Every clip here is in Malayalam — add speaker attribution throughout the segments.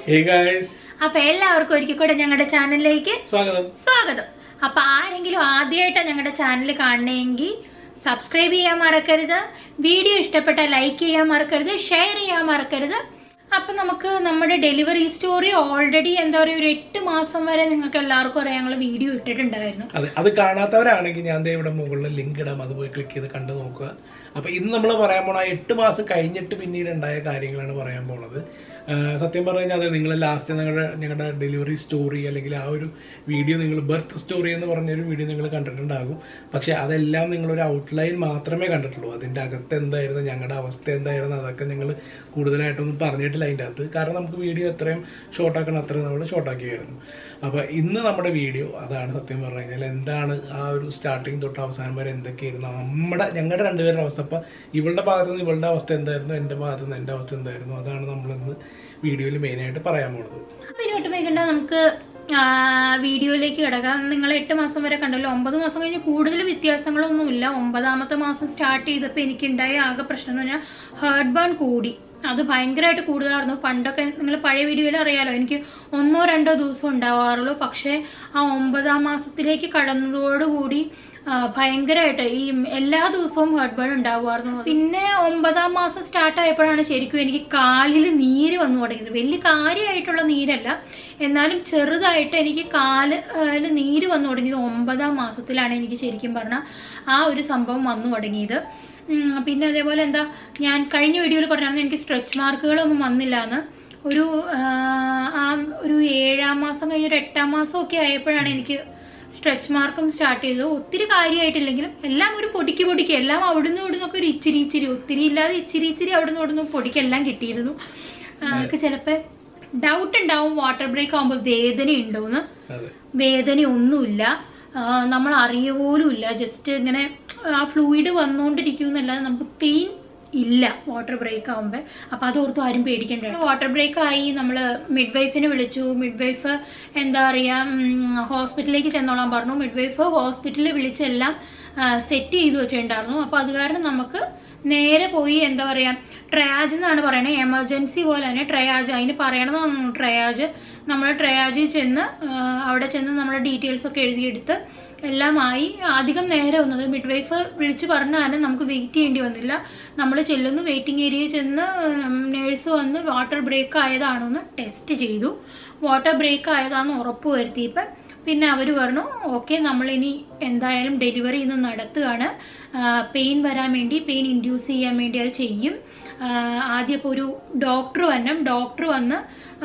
Speaker 1: ഹേ ഗായ്സ്
Speaker 2: അപ്പൊ എല്ലാവർക്കും ഒരിക്കൽ കൂടെ ഞങ്ങളുടെ ചാനലിലേക്ക്
Speaker 1: സ്വാഗതം
Speaker 2: സ്വാഗതം അപ്പൊ ആരെങ്കിലും ആദ്യമായിട്ടാണ് ഞങ്ങളുടെ ചാനൽ കാണണമെങ്കിൽ സബ്സ്ക്രൈബ് ചെയ്യാൻ മറക്കരുത് വീഡിയോ ഇഷ്ടപ്പെട്ട ലൈക്ക് ചെയ്യാൻ മറക്കരുത് ഷെയർ ചെയ്യാൻ മറക്കരുത് അപ്പൊ നമുക്ക് നമ്മുടെ ഡെലിവറി സ്റ്റോറി ഓൾറെഡി എന്താ പറയുക ഒരു എട്ട് മാസം വരെ നിങ്ങൾക്ക് എല്ലാവർക്കും അറിയാം ഞങ്ങൾ വീഡിയോ ഇട്ടിട്ടുണ്ടായിരുന്നു
Speaker 1: അതെ അത് കാണാത്തവരാണെങ്കിൽ ഞാൻ ദേ ഇവിടെ മുകളിൽ ലിങ്ക് ഇടാം അത് പോയി ക്ലിക്ക് ചെയ്ത് കണ്ടു നോക്കുക അപ്പൊ ഇന്ന് നമ്മൾ പറയാൻ പോണ ആ എട്ട് മാസം കഴിഞ്ഞിട്ട് പിന്നീട് ഉണ്ടായ കാര്യങ്ങളാണ് പറയാൻ പോണത് ആ, സത്യം പറഞ്ഞു കഴിഞ്ഞാൽ അതെ നിങ്ങൾ ലാസ്റ്റ് ഞങ്ങളുടെ ഞങ്ങളുടെ ഡെലിവറി സ്റ്റോറി അല്ലെങ്കിൽ ആ ഒരു വീഡിയോ നിങ്ങൾ ബർത്ത് സ്റ്റോറി എന്ന് പറഞ്ഞൊരു വീഡിയോ നിങ്ങൾ കണ്ടിട്ടുണ്ടാകും പക്ഷെ അതെല്ലാം നിങ്ങളൊരു ഔട്ട്ലൈൻ മാത്രമേ കണ്ടിട്ടുള്ളൂ അതിൻ്റെ അകത്ത് എന്തായിരുന്നു ഞങ്ങളുടെ അവസ്ഥ എന്തായിരുന്നു അതൊക്കെ നിങ്ങൾ കൂടുതലായിട്ടൊന്നും പറഞ്ഞിട്ടില്ല അതിൻ്റെ അകത്ത് കാരണം നമുക്ക് വീഡിയോ എത്രയും ഷോർട്ടാക്കണം അത്രയും നമ്മൾ ഷോർട്ടാക്കിയായിരുന്നു അപ്പോൾ ഇന്ന് നമ്മുടെ വീഡിയോ അതാണ് സത്യം പറഞ്ഞു കഴിഞ്ഞാൽ എന്താണ് ആ ഒരു സ്റ്റാർട്ടിങ് തൊട്ട് അവസാനം വരെ എന്തൊക്കെയായിരുന്നു നമ്മുടെ ഞങ്ങളുടെ രണ്ടുപേരുടെ അവസ്ഥ അപ്പം ഇവളുടെ ഭാഗത്ത് നിന്ന് ഇവളുടെ അവസ്ഥ എന്തായിരുന്നു എൻ്റെ ഭാഗത്ത് നിന്ന് എൻ്റെ അവസ്ഥ എന്തായിരുന്നു അതാണ് നമ്മളിന്ന് വീഡിയോയിൽ മെയിനായിട്ട് പറയാൻ പോണത്
Speaker 2: അപ്പൊ ഇനിയോട്ട് പോയിക്കണ്ട നമുക്ക് ആ, വീഡിയോയിലേക്ക് കിടക്കാം നിങ്ങൾ എട്ട് മാസം വരെ കണ്ടല്ലോ ഒമ്പത് മാസം കഴിഞ്ഞ് കൂടുതൽ വ്യത്യാസങ്ങളൊന്നുമില്ല ഒമ്പതാമത്തെ മാസം സ്റ്റാർട്ട് ചെയ്തപ്പോൾ എനിക്കുണ്ടായ ആകെ പ്രശ്നം എന്ന് പറഞ്ഞാൽ ഹേർട്ട് ബേൺ കൂടി അത് ഭയങ്കരമായിട്ട് കൂടുതലായിരുന്നു പണ്ടൊക്കെ നിങ്ങൾ പഴയ വീഡിയോയിൽ അറിയാലോ എനിക്ക് ഒന്നോ രണ്ടോ ദിവസം ഉണ്ടാവാറുള്ളൂ പക്ഷേ ആ ഒമ്പതാം മാസത്തിലേക്ക് കടന്നതോടുകൂടി ആ, ഭയങ്കരമായിട്ട് ഈ എല്ലാ ദിവസവും ഹെർട്ട് ബേൺ ഉണ്ടാവുമായിരുന്നു പിന്നെ ഒമ്പതാം മാസം സ്റ്റാർട്ട് ആയപ്പോഴാണ് ശരിക്കും എനിക്ക് കാലിൽ നീര് വന്നു തുടങ്ങിയത് വലിയ കാര്യമായിട്ടുള്ള നീരല്ല എന്നാലും ചെറുതായിട്ട് എനിക്ക് കാല് ല് നീര് വന്നു തുടങ്ങിയത് ഒമ്പതാം മാസത്തിലാണ് എനിക്ക് ശരിക്കും പറഞ്ഞാൽ ആ ഒരു സംഭവം വന്നു തുടങ്ങിയത് ഉം, പിന്നെ അതേപോലെ എന്താ ഞാൻ കഴിഞ്ഞ വീഡിയോയിൽ പറഞ്ഞായിരുന്നു എനിക്ക് സ്ട്രെച്ച് മാർക്കുകളൊന്നും വന്നില്ല എന്ന് ഒരു ആ, ആ ഒരു ഏഴാം മാസം കഴിഞ്ഞ് ഒരു എട്ടാം മാസം ഒക്കെ ആയപ്പോഴാണ് എനിക്ക് സ്ട്രെച്ച് മാർക്കും സ്റ്റാർട്ട് ചെയ്തു ഒത്തിരി കാര്യമായിട്ടില്ലെങ്കിലും എല്ലാം ഒരു പൊടിക്ക് പൊടിക്ക് എല്ലാം അവിടുന്ന് ഇവിടുന്ന് ഒക്കെ ഒരു ഇച്ചിരി ഇച്ചിരി ഒത്തിരി ഇല്ലാതെ ഇച്ചിരി ഇച്ചിരി അവിടുന്ന് ഇവിടുന്ന് പൊടിക്കെല്ലാം കിട്ടിയിരുന്നു അതൊക്കെ ചിലപ്പോൾ ഡൗട്ട് ഉണ്ടാവും വാട്ടർ ബ്രേക്ക് ആകുമ്പോൾ വേദന ഉണ്ടോന്ന്
Speaker 1: അതെ
Speaker 2: വേദന ഒന്നുമില്ല ആ, നമ്മൾ അറിയ പോലും ഇല്ല ജസ്റ്റ് ഇങ്ങനെ ആ ഫ്ലൂയിഡ് വന്നുകൊണ്ടിരിക്കുന്നല്ലാതെ നമുക്ക് പെയിൻ ഇല്ല വാട്ടർ ബ്രേക്ക് ആകുമ്പോൾ അപ്പം അതോർത്ത് ആരും പേടിക്കണ്ട വാട്ടർ ബ്രേക്ക് ആയി നമ്മൾ മിഡ് വൈഫിനെ വിളിച്ചു മിഡ് വൈഫ് എന്താ പറയുക ഹോസ്പിറ്റലിലേക്ക് ചെന്നോളാൻ പറഞ്ഞു മിഡ് വൈഫ് ഹോസ്പിറ്റലിൽ വിളിച്ചെല്ലാം സെറ്റ് ചെയ്ത് വെച്ചിട്ടുണ്ടായിരുന്നു അപ്പോൾ അത് കാരണം നമുക്ക് നേരെ പോയി എന്താ പറയുക ട്രയാജ് എന്നാണ് പറയണത് എമർജൻസി പോലെ തന്നെ ട്രയാജ് അതിന് പറയണതാണ് ട്രയാജ് നമ്മൾ ട്രയാജിൽ ചെന്ന് ആ, അവിടെ ചെന്ന് നമ്മുടെ ഡീറ്റെയിൽസ് ഒക്കെ എഴുതിയെടുത്ത് എല്ലാമായി അധികം നേരെ വന്നത് മിഡ് വൈഫ് വിളിച്ച് പറഞ്ഞാലും നമുക്ക് വെയിറ്റ് ചെയ്യേണ്ടി വന്നില്ല നമ്മൾ ചെല്ലുന്നു വെയിറ്റിംഗ് ഏരിയയിൽ ചെന്ന് നേഴ്സ് വന്ന് വാട്ടർ ബ്രേക്ക് ആയതാണോ എന്ന് ടെസ്റ്റ് ചെയ്തു വാട്ടർ ബ്രേക്ക് ആയതാണെന്ന് ഉറപ്പ് വരുത്തിയപ്പോൾ പിന്നെ അവർ പറഞ്ഞു ഓക്കെ നമ്മളിനി എന്തായാലും ഡെലിവറി ഇന്ന് നടത്തുകയാണ് പെയിൻ വരാൻ വേണ്ടി പെയിൻ ഇൻഡ്യൂസ് ചെയ്യാൻ വേണ്ടി അത് ചെയ്യും ആദ്യം ഇപ്പോൾ ഒരു ഡോക്ടർ വരണം ഡോക്ടർ വന്ന്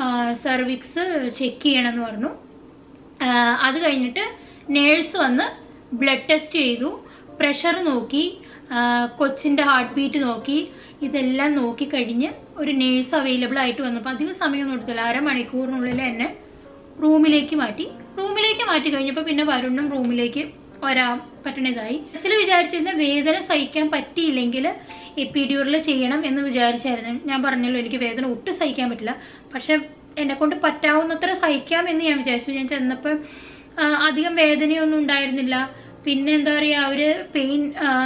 Speaker 2: സർവിക്സ് ചെക്ക് ചെയ്യണമെന്ന് പറഞ്ഞു ആ, അത് കഴിഞ്ഞിട്ട് നേഴ്സ് വന്ന് ബ്ലഡ് ടെസ്റ്റ് ചെയ്തു പ്രഷർ നോക്കി ആ, കൊച്ചിൻ്റെ ഹാർട്ട് ബീറ്റ് നോക്കി ഇതെല്ലാം നോക്കി കഴിഞ്ഞ് ഒരു നേഴ്സ് അവൈലബിൾ ആയിട്ട് വന്നപ്പോൾ അധികം സമയമൊന്നും എടുത്തില്ല അരമണിക്കൂറിനുള്ളിൽ എന്നെ റൂമിലേക്ക് മാറ്റി റൂമിലേക്ക് മാറ്റി കഴിഞ്ഞപ്പോൾ പിന്നെ വരുണും റൂമിലേക്ക് വരാൻ പറ്റണതായി മനസ്സിൽ വിചാരിച്ചിരുന്ന വേദന സഹിക്കാൻ പറ്റിയില്ലെങ്കിൽ എപ്പിഡ്യൂറിൽ ചെയ്യണം എന്ന് വിചാരിച്ചായിരുന്നു ഞാൻ പറഞ്ഞല്ലോ എനിക്ക് വേദന ഒട്ടും സഹിക്കാൻ പറ്റില്ല പക്ഷെ എന്നെ കൊണ്ട് പറ്റാവുന്നത്ര സഹിക്കാം എന്ന് ഞാൻ വിചാരിച്ചു ഞാൻ ചെന്നപ്പോൾ ആ, അധികം വേദനയൊന്നും ഉണ്ടായിരുന്നില്ല പിന്നെ എന്താ പറയുക അവര് പെയിൻ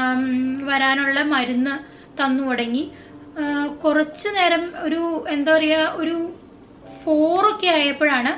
Speaker 2: വരാനുള്ള മരുന്ന് തന്നു തുടങ്ങി ആ, കുറച്ച് നേരം ഒരു എന്താ പറയുക ഒരു ഫോറൊക്കെ ആയപ്പോഴാണ്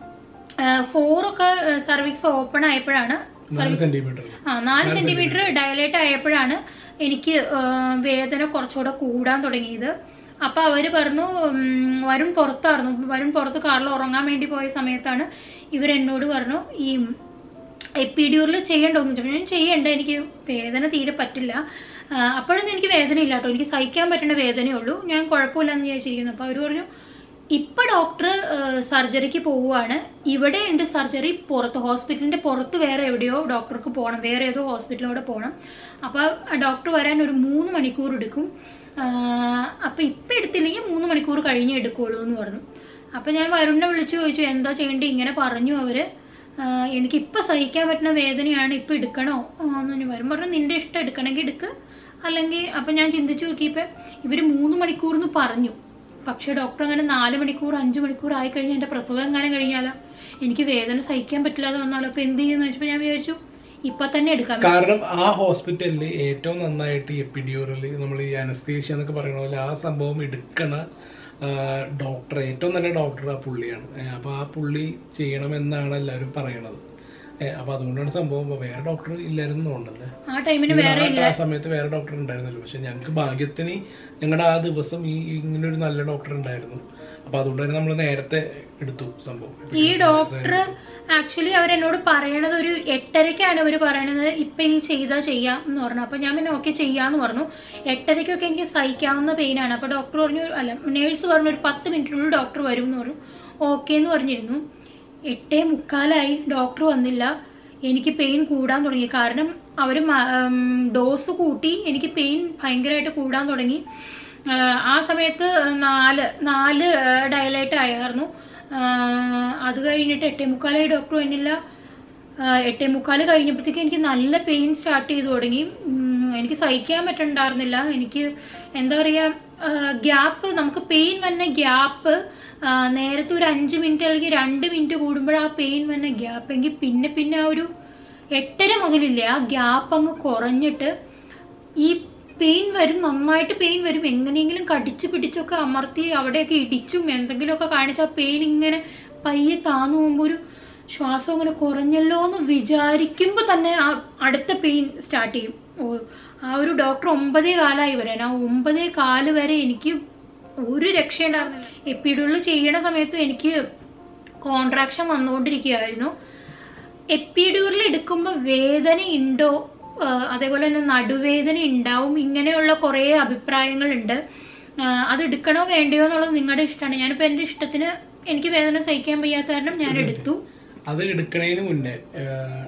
Speaker 2: ഫോറൊക്കെ സർവീസ് ഓപ്പൺ ആയപ്പോഴാണ്
Speaker 1: നാല് സെന്റിമീറ്റർ
Speaker 2: ആ നാല് സെന്റിമീറ്റർ ഡയലേറ്റ് ആയപ്പോഴാണ് എനിക്ക് ആ, വേദന കുറച്ചുകൂടെ കൂടാൻ തുടങ്ങിയത് അപ്പൊ അവര് പറഞ്ഞു ഉം, വരുൺ പുറത്തായിരുന്നു വരുൺ പുറത്ത് കാറിൽ ഉറങ്ങാൻ വേണ്ടി പോയ സമയത്താണ് ഇവരെന്നോട് പറഞ്ഞു ഈ എപ്പിഡ്യൂറിൽ ചെയ്യണ്ടോന്ന് ചോദിച്ചു ഞാൻ ചെയ്യണ്ട എനിക്ക് വേദന തീരെ പറ്റില്ല ആ, അപ്പോഴൊന്നും എനിക്ക് വേദന ഇല്ല കേട്ടോ എനിക്ക് സഹിക്കാൻ പറ്റുന്ന വേദനയേ ഉള്ളൂ ഞാൻ കുഴപ്പമില്ലെന്ന് വിചാരിച്ചിരിക്കുന്നു അപ്പോൾ അവർ പറഞ്ഞു ഇപ്പൊ ഡോക്ടർ സർജറിക്ക് പോവുകയാണ് ഇവിടെ ഉണ്ട് സർജറി പുറത്ത് ഹോസ്പിറ്റലിന്റെ പുറത്ത് വേറെ എവിടെയോ ഡോക്ടർക്ക് പോകണം വേറെ ഏതോ ഹോസ്പിറ്റലിലൂടെ പോകണം അപ്പോൾ ഡോക്ടർ വരാൻ ഒരു മൂന്ന് മണിക്കൂർ എടുക്കും അപ്പോൾ ഇപ്പം എടുത്തില്ലെങ്കിൽ മൂന്ന് മണിക്കൂർ കഴിഞ്ഞേ എടുക്കുള്ളൂ എന്ന് പറഞ്ഞു അപ്പോൾ ഞാൻ വരുണിനെ വിളിച്ചു ചോദിച്ചു എന്താ ചെയ്യേണ്ടത് ഇങ്ങനെ പറഞ്ഞു അവര് ആഹ് എനിക്ക് ഇപ്പം സഹിക്കാൻ പറ്റുന്ന വേദനയാണ് ഇപ്പം എടുക്കണോ ആ, എന്ന് പറഞ്ഞു വരും പറഞ്ഞു നിന്റെ ഇഷ്ടം എടുക്കണമെങ്കിൽ എടുക്ക് അല്ലെങ്കിൽ അപ്പം ഞാൻ ചിന്തിച്ചു നോക്കിയപ്പോൾ ഇവർ മൂന്ന് മണിക്കൂർ എന്ന് പറഞ്ഞു പക്ഷേ ഡോക്ടർ അങ്ങനെ നാല് മണിക്കൂർ അഞ്ച് മണിക്കൂർ ആയി കഴിഞ്ഞാൽ എൻ്റെ പ്രസവം എങ്ങാനും കഴിഞ്ഞാലോ എനിക്ക് വേദന സഹിക്കാൻ പറ്റില്ലാതെ വന്നാലോ അപ്പോൾ എന്ത് ചെയ്യുമെന്ന് വെച്ചപ്പോൾ ഞാൻ വിചാരിച്ചു ഇപ്പം തന്നെ എടുക്കാം
Speaker 1: കാരണം ആ ഹോസ്പിറ്റലിൽ ഏറ്റവും നന്നായിട്ട് എപ്പിഡ്യൂറിൽ നമ്മൾ ഈ അനസ്തേഷ്യ എന്നൊക്കെ പറയുന്ന പോലെ ആ സംഭവം എടുക്കണ ഡോക്ടർ ഏറ്റവും നല്ല ഡോക്ടർ ആ പുള്ളിയാണ് ഏഹ് അപ്പോൾ ആ പുള്ളി ചെയ്യണമെന്നാണ് എല്ലാവരും പറയണത് ഏഹ് അപ്പോൾ അതുകൊണ്ടാണ് സംഭവം അപ്പോൾ വേറെ ഡോക്ടർ ഇല്ലായിരുന്നു തോന്നുന്നല്ലേ
Speaker 2: ആ ടൈമിന് വേറെ
Speaker 1: ഇവിടെ ആ സമയത്ത് വേറെ ഡോക്ടർ ഉണ്ടായിരുന്നല്ലോ പക്ഷെ ഞങ്ങൾക്ക് ഭാഗ്യത്തിന് ഞങ്ങളുടെ ആ ദിവസം ഈ ഇങ്ങനെ ഒരു നല്ല ഡോക്ടർ ഉണ്ടായിരുന്നു അപ്പൊ അതുകൊണ്ട് തന്നെ നമ്മൾ നേരത്തെ എടുത്തു സംഭവം
Speaker 2: ഈ ഡോക്ടർ ആക്ച്വലി അവരെന്നോട് പറയണത് ഒരു എട്ടരയ്ക്കാണ് അവർ പറയണത് ഇപ്പൊ ഈ ചെയ്താൽ ചെയ്യാം എന്ന് പറഞ്ഞു അപ്പൊ ഞാൻ പിന്നെ ഓക്കെ ചെയ്യാന്ന് പറഞ്ഞു എട്ടരയ്ക്കൊക്കെ എനിക്ക് സഹിക്കാവുന്ന പെയിനാണ് അപ്പൊ ഡോക്ടർ പറഞ്ഞു അല്ല നേഴ്സ് പറഞ്ഞു ഒരു പത്ത് മിനിറ്റിനുള്ളിൽ ഡോക്ടർ വരും എന്ന് പറഞ്ഞു ഓക്കെ എന്ന് പറഞ്ഞിരുന്നു എട്ടേ മുക്കാലായി ഡോക്ടർ വന്നില്ല എനിക്ക് പെയിൻ കൂടാൻ തുടങ്ങി കാരണം അവർ ഡോസ് കൂട്ടി എനിക്ക് പെയിൻ ഭയങ്കരമായിട്ട് കൂടാൻ തുടങ്ങി ആ, ആ സമയത്ത് നാല് നാല് ഡയലൈറ്റ് ആയിരുന്നു ആ, അത് കഴിഞ്ഞിട്ട് എട്ടേ മുക്കാലായി ഡോക്ടർ വന്നില്ല ആ, എട്ടേ മുക്കാൽ കഴിഞ്ഞപ്പോഴത്തേക്ക് എനിക്ക് നല്ല പെയിൻ സ്റ്റാർട്ട് ചെയ്തു തുടങ്ങി ഉം, എനിക്ക് സഹിക്കാൻ പറ്റണ്ടായിരുന്നില്ല എനിക്ക് എന്താ പറയുക ഗ്യാപ്പ് നമുക്ക് പെയിൻ വന്ന ഗ്യാപ്പ് നേരത്തെ ഒരു അഞ്ച് മിനിറ്റ് അല്ലെങ്കിൽ രണ്ട് മിനിറ്റ് കൂടുമ്പോൾ ആ പെയിൻ വന്ന ഗ്യാപ്പ് എങ്കിൽ പിന്നെ പിന്നെ ആ ഒരു എട്ടര മുതലില്ലേ ആ ഗ്യാപ്പ് അങ്ങ് കുറഞ്ഞിട്ട് ഈ പെയിൻ വരും നന്നായിട്ട് പെയിൻ വരും എങ്ങനെയെങ്കിലും കടിച്ചു പിടിച്ചൊക്കെ അമർത്തി അവിടെയൊക്കെ ഇടിച്ചും എന്തെങ്കിലുമൊക്കെ കാണിച്ച് ആ പെയിൻ ഇങ്ങനെ പയ്യെ താന്നു പോകുമ്പോൾ ഒരു ശ്വാസം ഇങ്ങനെ കുറഞ്ഞല്ലോ എന്ന് വിചാരിക്കുമ്പോൾ തന്നെ ആ അടുത്ത പെയിൻ സ്റ്റാർട്ട് ചെയ്യും ഓ, ആ ഒരു ഡോക്ടർ ഒമ്പതേ കാലമായി വരാൻ ആ ഒമ്പതേ കാല് വരെ എനിക്ക് ഒരു രക്ഷയുണ്ടായിരുന്നില്ല എപ്പിഡുള്ളിൽ ചെയ്യണ സമയത്തും എനിക്ക് കോൺട്രാക്ഷൻ വന്നുകൊണ്ടിരിക്കുകയായിരുന്നു എപ്പിഡ്യൂറിൽ എടുക്കുമ്പോൾ വേദന ഉണ്ടോ ആഹ് അതേപോലെ തന്നെ നടുവേദന ഉണ്ടാവും ഇങ്ങനെയുള്ള കുറേ അഭിപ്രായങ്ങളുണ്ട് ആഹ് അത് എടുക്കണോ വേണ്ടയോ എന്നുള്ളത് നിങ്ങളുടെ ഇഷ്ടമാണ് ഞാനിപ്പോൾ എൻ്റെ ഇഷ്ടത്തിന് എനിക്ക് വേദന സഹിക്കാൻ വയ്യാത്ത കാരണം ഞാൻ എടുത്തു
Speaker 1: അത് എടുക്കണതിന് മുന്നേ ഏഹ്,